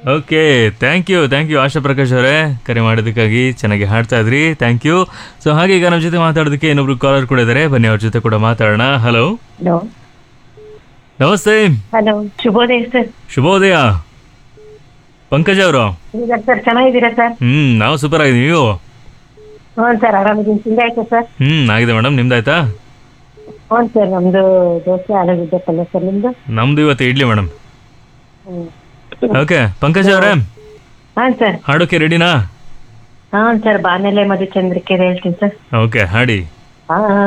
okay thank you thank you Asha Prakash ಅವರೇ ಕರೆ ಮಾಡೋದಕ್ಕಾಗಿ ಚೆನ್ನಾಗಿ ಹಾಡ್ತಾ ಇದ್ರಿ ಥ್ಯಾಂಕ್ ಯು ಸೊ ಹಾಗೆ ಈಗ ನಮ್ಮ ಜೊತೆ ಮಾತಾಡೋದಕ್ಕೆ ಇನ್ನೊಬ್ರು ಕಾಲರ್ ಕೂಡ ಇದ್ದಾರೆ ಬನ್ನಿ ಅವ್ರ ಜೊತೆ ಕೂಡ ಮಾತಾಡೋಣ ಹಲೋ ಹಲೋ ನಮಸ್ತೆ ಹಲೋ ಶುಭೋದಯ ಸರ್ ಶುಭೋದಯ ಪಂಕಜ್ ಅವರು ಹೇಗಿದ್ದಾರೆ ಸರ್ ಚೆನ್ನಾಗಿದ್ದೀರಾ ಸರ್ ಹ್ಮ್ ನಾವು ಸೂಪರ್ ಆಗಿದ್ದೀವಿ ನೀವು ಹ್ಞೂ ಸರ್ ಆರಾಮಿದ್ದೀನಿ ತಿಂಡಿ ಆಯ್ತಾ ಸರ್ ಹ್ಮ್ ಆಗಿದೆ ಮೇಡಮ್ ನಿಮ್ದಾಯ್ತಾ ಹ್ಞೂ ಸರ್ ನಮ್ದು ದೋಸೆ ಆಲೂಗಡ್ಡೆ ಪಲ್ಯ ಸರ್ ನಿಮ್ದು ನಮ್ದು ಇವತ್ತು ಇಡ್ಲಿ ಮೇಡಮ್ ಹ್ಞೂ ಓಕೆ ಪಂಕಜ್ ಅವರೇ ಹಾಂ ಸರ್ ಹಾಡೋಕೆ ರೆಡಿನಾ ಹಾಂ ಸರ್ ಬಾನೆಲೆ ಮಧುಚಂದ್ರಿಕೆ ಹೇಳ್ತೀನಿ ಸರ್ ಓಕೆ ಹಾಡಿ ಹಾಂ